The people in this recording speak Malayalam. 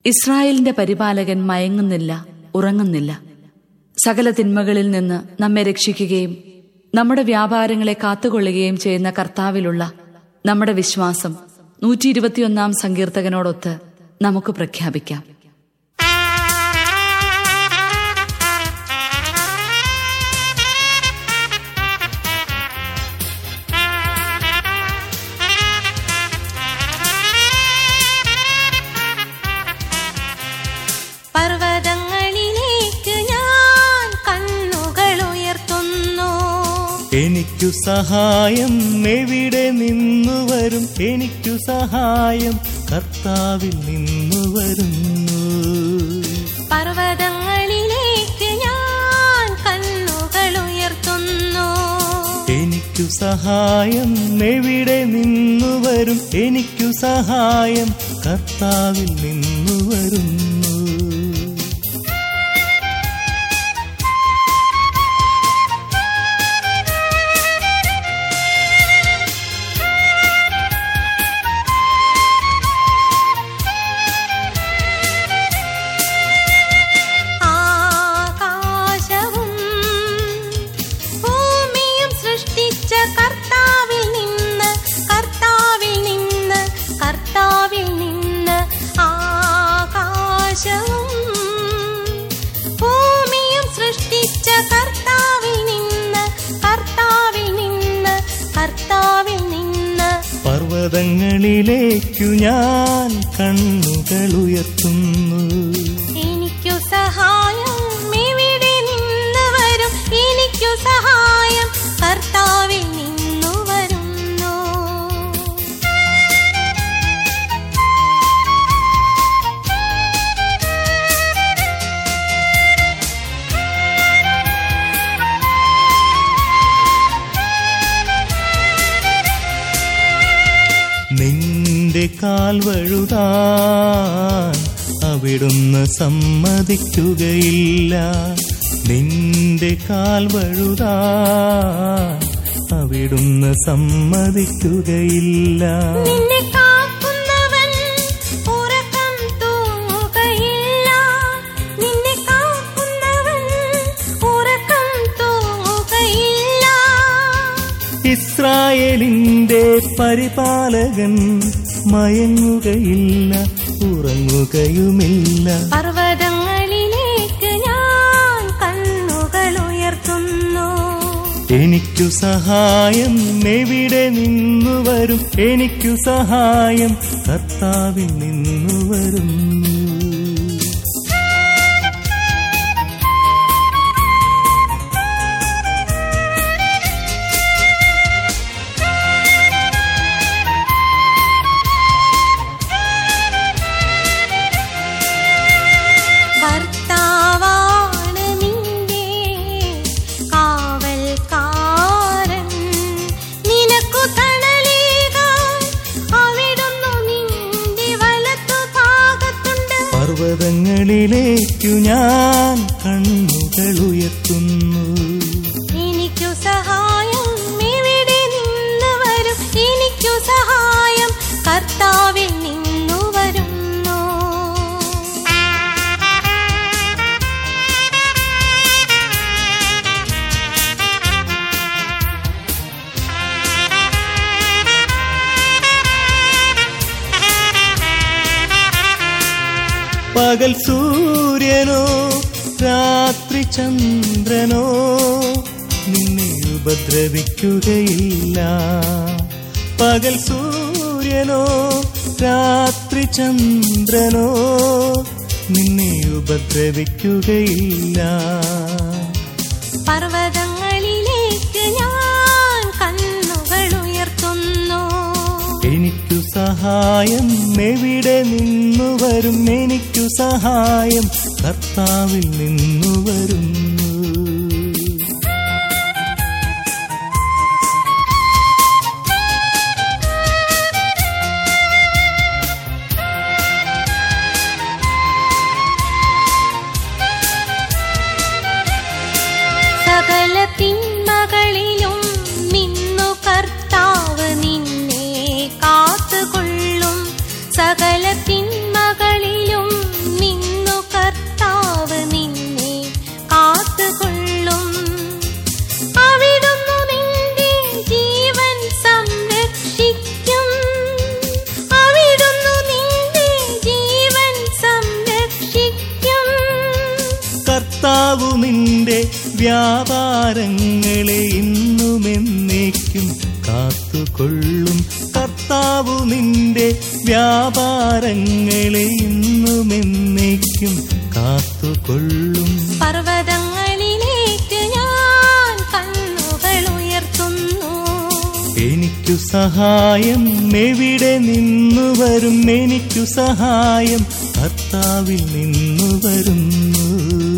ഇസ്രായേലിന്റെ പരിപാലകൻ മയങ്ങുന്നില്ല ഉറങ്ങുന്നില്ല സകല തിന്മകളിൽ നിന്ന് നമ്മെ രക്ഷിക്കുകയും നമ്മുടെ വ്യാപാരങ്ങളെ കാത്തുകൊള്ളുകയും ചെയ്യുന്ന കർത്താവിലുള്ള നമ്മുടെ വിശ്വാസം നൂറ്റി ഇരുപത്തിയൊന്നാം സങ്കീർത്തകനോടൊത്ത് നമുക്ക് പ്രഖ്യാപിക്കാം പർവ്വതങ്ങളിലേക്ക് ഞാൻ കണ്ണുകൾ ഉയർത്തുന്നു എനിക്കു സഹായം എവിടെ നിന്നു വരും എനിക്കു സഹായം കർത്താവിൽ നിന്നു വരുന്നു പർവ്വതങ്ങളിലേക്ക് ഞാൻ കണ്ണുകൾ ഉയർത്തുന്നു എനിക്കു സഹായം എവിടെ നിന്നു വരും എനിക്കു സഹായം കർത്താവിൽ നിന്നു വരുന്നു ആകാശവും ഭൂമിയും സൃഷ്ടിച്ച കർത്താവിൽ നിന്ന് കർത്താവിൽ നിന്ന് കർത്താവിൽ നിന്ന് ആകാശവും ഭൂമിയും സൃഷ്ടിച്ച കർത്താവിൽ നിന്ന് കർത്താവിൽ നിന്ന് കർത്താവിൽ നിന്ന് പർവ്വതങ്ങളിലേക്കു ഞാൻ കണ്ണുകൾ ഉയർത്തുന്നു എനിക്കു സഹായം എവിടെ നിന്ന് വരും എനിക്കു സഹായം കർത്താവിൽ നിന്നു വരുന്നു നിന്റെ കാൽ വഴുതാൻ അവിടുന്ന് സമ്മതിക്കുകയില്ല നിന്റെ കാൽ വഴുതാൻ അവിടുന്ന് സമ്മതിക്കുകയില്ല നിന്നെ കാക്കുന്നവൻ ഉറക്കം തൂങ്ങുകയില്ല നിന്നെ കാക്കുന്നവൻ ഉറക്കം തൂങ്ങുകയില്ല ഇസ്രായേലിന്റെ പരിപാലകൻ മയങ്ങുകയില്ല ഉറങ്ങുകയുമില്ല പർവ്വതങ്ങളിലേക്ക് ഞാൻ കണ്ണുകൾ ഉയർത്തുന്നു എനിക്കു സഹായം എവിടെ നിന്നു വരും എനിക്കു സഹായം കർത്താവിൽ നിന്നു വരുന്നു കർത്താവാണ് നിന്റെ കാവൽക്കാരൻ നിനക്കു തണലേകാൻ അവിടുന്നു നിന്റെ വലത്തു ഭാഗത്തുണ്ട് പർവ്വതങ്ങളിലേക്കു ഞാൻ കണ്ണുകൾ ഉയർത്തുന്നു എനിക്കു സഹായം എവിടെ നിന്ന് വരും എനിക്കു സഹായം കർത്താവിൽ നിന്നു വരുന്നു പകൽ സൂര്യനോ രാത്രി ചന്ദ്രനോ നിന്നെ ഉപദ്രവിക്കുകയില്ല പകൽ സൂര്യനോ രാത്രി ചന്ദ്രനോ നിന്നെ ഉപദ്രവിക്കുകയില്ല പർവ്വതങ്ങളിലേക്ക് ഞാൻ കണ്ണുകൾ ഉയർത്തുന്നു എനിക്കു സഹായം എവിടെ നിന്നു വരും എനിക്കു സഹായം കർത്താവിൽ നിന്നു വരുന്നു സകല തിന്മകളിലും നിന്നു കർത്താവ് നിന്നെ കാത്തുകൊള്ളും സകല തിന്മകളിലും വ്യാപാരങ്ങളെ ഇന്നുമെന്നേക്കും കാത്തുകൊള്ളും കർത്താവു നിന്റെ വ്യാപാരങ്ങളെ ഇന്നുമെന്നേക്കും കാത്തുകൊള്ളും പർവ്വതങ്ങളിലേക്ക് ഞാൻ കണ്ണുകൾ ഉയർത്തുന്നു എനിക്കു സഹായം എവിടെ നിന്നു വരും എനിക്കു സഹായം കർത്താവിൽ നിന്നു വരുന്നു